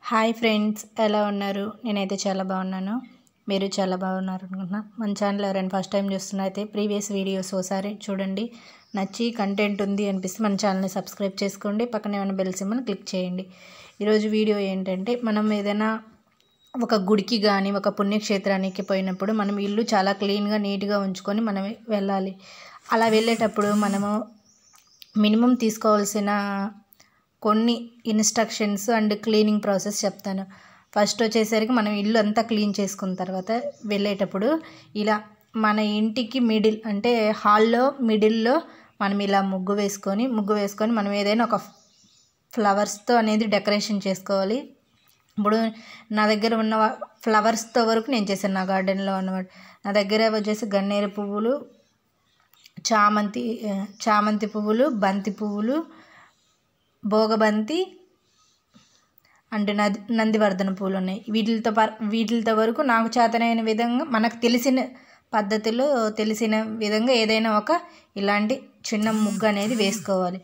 hi friends ఎలా ఉన్నారు నేనైతే చాలా బాగున్నాను మీరు చాలా బాగున్నారు అనుకుంటున్నా మన ఛానల్ ఎవరైనా ఫస్ట్ టైం చూస్తున్నైతే ప్రీవియస్ వీడియోస్ ఒకసారి చూడండి నచ్చి కంటెంట్ ఉంది అనిపిస్తే మన ఛానల్ని సబ్స్క్రైబ్ చేసుకోండి పక్కనే ఉన్న బెల్ సింబల్ క్లిక్ చేయండి ఈరోజు వీడియో ఏంటంటే మనం ఏదైనా ఒక గుడికి కానీ ఒక పుణ్యక్షేత్రానికి పోయినప్పుడు మనం ఇల్లు చాలా క్లీన్గా నీట్గా ఉంచుకొని మనం వెళ్ళాలి అలా వెళ్ళేటప్పుడు మనము మినిమం తీసుకోవాల్సిన కొన్ని ఇన్స్ట్రక్షన్స్ అండ్ క్లీనింగ్ ప్రాసెస్ చెప్తాను ఫస్ట్ వచ్చేసరికి మనం ఇల్లు అంతా క్లీన్ చేసుకున్న తర్వాత వెళ్ళేటప్పుడు ఇలా మన ఇంటికి మిడిల్ అంటే హాల్లో మిడిల్లో మనం ఇలా ముగ్గు వేసుకొని ముగ్గు వేసుకొని మనం ఏదైనా ఒక ఫ్లవర్స్తో అనేది డెకరేషన్ చేసుకోవాలి ఇప్పుడు నా దగ్గర ఉన్న ఫ్లవర్స్తో వరకు నేను చేశాను నా గార్డెన్లో అన్నమాట నా దగ్గర వచ్చేసి గన్నేరు పువ్వులు చామంతి చామంతి పువ్వులు బంతి పువ్వులు భోగబంతి అండ్ నది నందివర్ధన పూలు ఉన్నాయి వీటితో పర్ వీటితో వరకు నాకు చేతనైన విధంగా మనకు తెలిసిన పద్ధతిలో తెలిసిన విధంగా ఏదైనా ఒక ఇలాంటి చిన్న ముగ్గు అనేది వేసుకోవాలి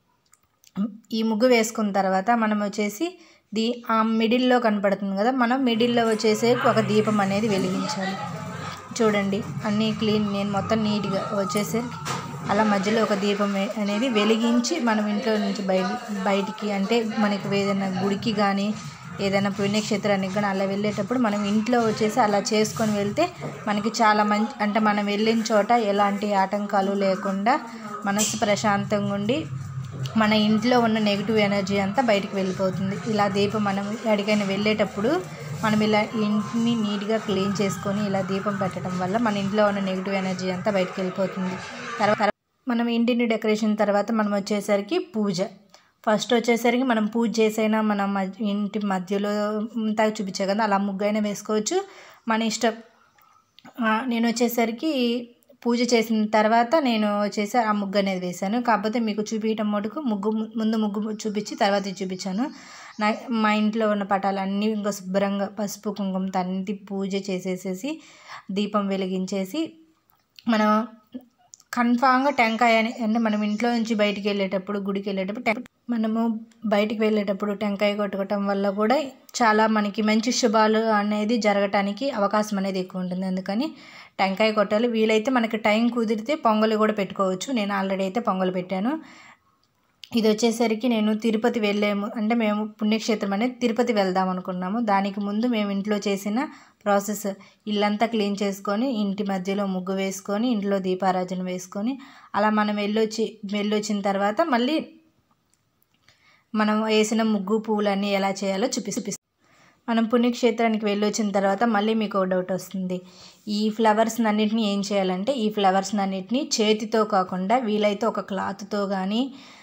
ఈ ముగ్గు వేసుకున్న తర్వాత మనం వచ్చేసి దీ ఆ మిడిల్లో కనపడుతుంది కదా మనం మిడిల్లో వచ్చేసే ఒక దీపం అనేది వెలిగించాలి చూడండి అన్నీ క్లీన్ నేను మొత్తం నీట్గా వచ్చేసరికి అలా మధ్యలో ఒక దీపం అనేది వెలిగించి మనం ఇంట్లో నుంచి బయట బయటికి అంటే మనకి ఏదైనా గుడికి కానీ ఏదైనా పుణ్యక్షేత్రానికి కానీ అలా వెళ్ళేటప్పుడు మనం ఇంట్లో వచ్చేసి అలా చేసుకొని వెళ్తే మనకి చాలా మంచి అంటే మనం వెళ్ళిన చోట ఎలాంటి ఆటంకాలు లేకుండా మనసు ప్రశాంతంగా ఉండి మన ఇంట్లో ఉన్న నెగిటివ్ ఎనర్జీ అంతా బయటికి వెళ్ళిపోతుంది ఇలా దీపం మనం ఎక్కడికైనా వెళ్ళేటప్పుడు మనం ఇలా ఇంటిని నీట్గా క్లీన్ చేసుకొని ఇలా దీపం పెట్టడం వల్ల మన ఇంట్లో ఉన్న నెగిటివ్ ఎనర్జీ అంతా బయటికి వెళ్ళిపోతుంది తర్వాత మనం ఇంటిని డెకరేషన్ తర్వాత మనం వచ్చేసరికి పూజ ఫస్ట్ వచ్చేసరికి మనం పూజ చేసైనా మనం ఇంటి మధ్యలో అంతా చూపించే కదా అలా ముగ్గైనా వేసుకోవచ్చు మన ఇష్టం నేను వచ్చేసరికి పూజ చేసిన తర్వాత నేను వచ్చేసి ఆ ముగ్గు అనేది వేశాను కాకపోతే మీకు చూపించడం మటుకు ముగ్గు ముందు ముగ్గు చూపించి తర్వాత చూపించాను నా మా ఇంట్లో ఉన్న పటాలన్నీ ఇంకా శుభ్రంగా పసుపు కుంకుమతో అన్ని పూజ చేసేసేసి దీపం వెలిగించేసి మనం కన్ఫామ్గా టెంకాయ అని అంటే మనం ఇంట్లో నుంచి బయటికి వెళ్ళేటప్పుడు గుడికి వెళ్ళేటప్పుడు మనము బయటికి వెళ్ళేటప్పుడు టెంకాయ కొట్టుకోవటం వల్ల కూడా చాలా మనకి మంచి శుభాలు అనేది జరగటానికి అవకాశం అనేది ఎక్కువ ఉంటుంది అందుకని టెంకాయ కొట్టాలి వీలైతే మనకి టైం కుదిరితే పొంగల్ కూడా పెట్టుకోవచ్చు నేను ఆల్రెడీ అయితే పొంగల్ పెట్టాను ఇది వచ్చేసరికి నేను తిరుపతి వెళ్ళాము అంటే మేము పుణ్యక్షేత్రం అనేది తిరుపతి వెళ్దాం అనుకున్నాము దానికి ముందు మేము ఇంట్లో చేసిన ప్రాసెస్ ఇల్లంతా క్లీన్ చేసుకొని ఇంటి మధ్యలో ముగ్గు వేసుకొని ఇంట్లో దీపారాజన వేసుకొని అలా మనం వెళ్ళొచ్చి వెళ్ళొచ్చిన తర్వాత మళ్ళీ మనం వేసిన ముగ్గు పువ్వులన్నీ ఎలా చేయాలో చూపిస్తాం మనం పుణ్యక్షేత్రానికి వెళ్ళొచ్చిన తర్వాత మళ్ళీ మీకు ఒక డౌట్ వస్తుంది ఈ ఫ్లవర్స్ అన్నిటిని ఏం చేయాలంటే ఈ ఫ్లవర్స్ అన్నిటిని చేతితో కాకుండా వీలైతే ఒక క్లాత్తో కానీ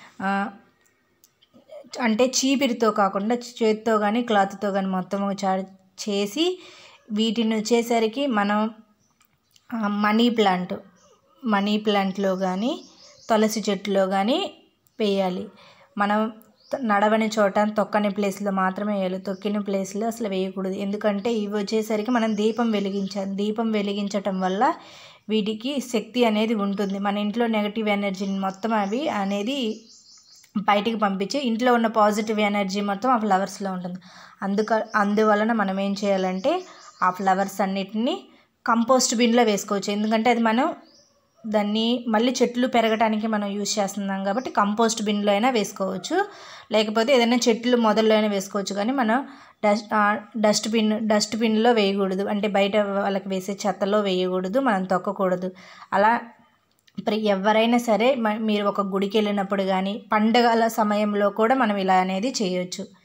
అంటే చీపిరితో కాకుండా చేతితో కానీ క్లాత్తో కానీ మొత్తం చేసి వీటిని వచ్చేసరికి మనం మనీ ప్లాంట్ మనీ ప్లాంట్లో కానీ తులసి చెట్టులో కానీ వేయాలి మనం నడవని చోట తొక్కని ప్లేస్లో మాత్రమే వేయాలి తొక్కిన ప్లేస్లో అసలు వేయకూడదు ఎందుకంటే ఇవి వచ్చేసరికి మనం దీపం వెలిగించాలి దీపం వెలిగించటం వల్ల వీటికి శక్తి అనేది ఉంటుంది మన ఇంట్లో నెగటివ్ ఎనర్జీని మొత్తం అవి అనేది బయటికి పంపించి ఇంట్లో ఉన్న పాజిటివ్ ఎనర్జీ మొత్తం ఆ ఫ్లవర్స్లో ఉంటుంది అందుక అందువలన మనం ఏం చేయాలంటే ఆ ఫ్లవర్స్ అన్నిటిని కంపోస్ట్ బిన్లో వేసుకోవచ్చు ఎందుకంటే అది మనం దాన్ని మళ్ళీ చెట్లు పెరగడానికి మనం యూజ్ చేస్తున్నాం కాబట్టి కంపోస్ట్ బిన్లో అయినా వేసుకోవచ్చు లేకపోతే ఏదైనా చెట్లు మొదల్లో అయినా వేసుకోవచ్చు కానీ మనం డస్ట్ డస్ట్బిన్ డస్ట్బిన్లో వేయకూడదు అంటే బయట వాళ్ళకి వేసే చెత్తలో వేయకూడదు మనం తొక్కకూడదు అలా ఎవరైనా సరే మీరు ఒక గుడికి వెళ్ళినప్పుడు కానీ పండగల సమయంలో కూడా మనం ఇలా అనేది చేయొచ్చు